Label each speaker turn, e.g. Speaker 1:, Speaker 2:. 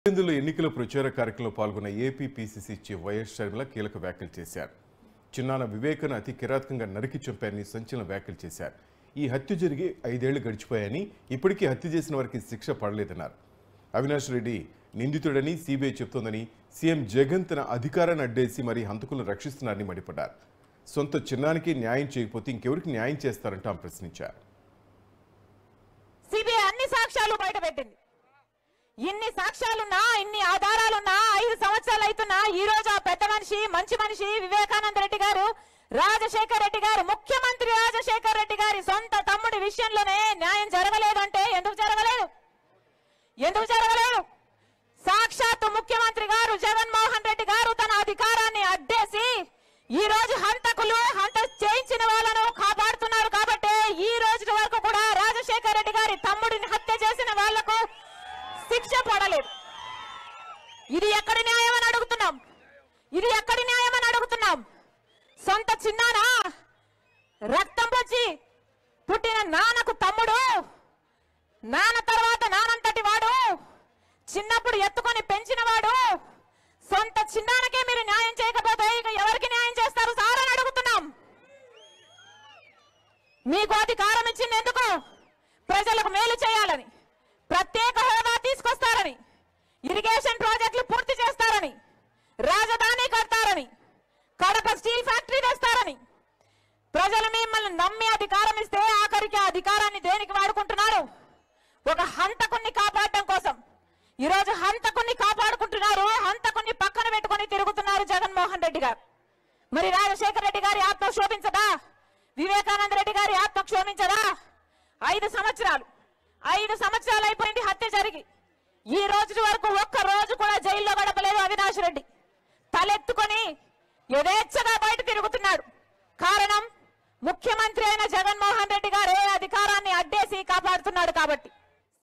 Speaker 1: ఇందులో ఎన్నికల ప్రచార కార్యక్రమంలో పాల్గొన్న AP PCC chief YS Sharmila కీలక వ్యాఖ్యలు చేశారు చిన్నాన వివేకను అతి కిరాతకంగా నరికి చంపారని సంచలన వ్యాఖ్యలు చేశారు ఈ హత్య జరిగి ఐదేళ్లు గడిచిపోయాయని ఇప్పటికీ హత్య చేసిన వారికి శిక్ష పడలేదన్నారు అవినాష్ రెడ్డి నిందితుడని సీబీఐ చెప్తోందని సీఎం జగన్ తన అధికారాన్ని అడ్డేసి మరీ హంతకులను రక్షిస్తున్నారని మండిపడ్డారు సొంత చిన్నానికి న్యాయం చేయకపోతే ఇంకెవరికి న్యాయం చేస్తారంటూ ఆమె ప్రశ్నించారు
Speaker 2: సిబిఐ అన్ని సాక్ష్యాలు బయటపెట్టింది ఇన్ని సాక్ష్యాలున్నా ఇన్ని ఆధారాలున్నా ఐదు సంవత్సరాలు అవుతున్నా ఈ రోజు ఆ పెద్ద మనిషి మంచి మనిషి వివేకానంద రెడ్డి గారు రాజశేఖర్ రెడ్డి గారు ముఖ్యమంత్రి రాజశేఖర్ రెడ్డి గారి సొంత తమ్ముడి విషయంలోనే న్యాయం జరగలేదంటే ఎందుకు జరగలేదు ఎందుకు జరగలేదు సాక్షాత్తు ముఖ్యమంత్రి గారు జగన్మోహన్ రెడ్డి గారు తన అధికారాన్ని అడ్డేసి ఈ రోజు హంతకులు హంత చేయించిన వాళ్ళను కాపాడుతున్నారు కాబట్టి ఈ రోజు వరకు కూడా రాజశేఖర్ రెడ్డి గారి తమ్ముడిని హత్య చేసిన వాళ్లకు శిక్ష పడలేదు ఇది ఎక్కడి న్యాయం అని అడుగుతున్నాం ఇది ఎక్కడి న్యాయం అని అడుగుతున్నాం సొంత చిన్నానా రక్తం వచ్చి పుట్టిన నాన్నకు తమ్ముడు నాన్న తర్వాత నానంతటి వాడు చిన్నప్పుడు ఎత్తుకొని పెంచిన వాడు సొంత చిన్నానకే మీరు న్యాయం చేయకపోతే ఇక ఎవరికి న్యాయం చేస్తారు సార్ అని అడుగుతున్నాం మీకు అధికారం ఇచ్చింది ఎందుకు ప్రజలకు మేలు చేయాలని ప్రత్యేక హోదా తీసుకొస్తారని ఇరిగేషన్ ప్రాజెక్టులు పూర్తి చేస్తారని రాజధాని కడతారని కడప స్టీల్ ఫ్యాక్టరీ తెస్తారని ప్రజలు మిమ్మల్ని నమ్మి అధికారం ఇస్తే ఆఖరికి ఆ అధికారాన్ని దేనికి వాడుకుంటున్నారు ఒక హంతకుణ్ణి కాపాడటం కోసం ఈ రోజు హంతకుణ్ణి కాపాడుకుంటున్నారు హంతకుణ్ణి పక్కన పెట్టుకొని తిరుగుతున్నారు జగన్మోహన్ రెడ్డి గారు మరి రాజశేఖర రెడ్డి గారి ఆత్మ శోభించదా వివేకానంద రెడ్డి గారి ఆత్మ క్షోభించదా ఐదు సంవత్సరాలు ఐదు సంవత్సరాలు అయిపోయింది హత్య జరిగి ఈ రోజు వరకు ఒక్క రోజు కూడా జైల్లో గడపలేదు అవినాష్ రెడ్డి తలెత్తుకొని యథేచ్ఛగా బయట తిరుగుతున్నాడు కారణం ముఖ్యమంత్రి అయిన జగన్మోహన్ రెడ్డి గారే అధికారాన్ని అడ్డేసి కాపాడుతున్నాడు కాబట్టి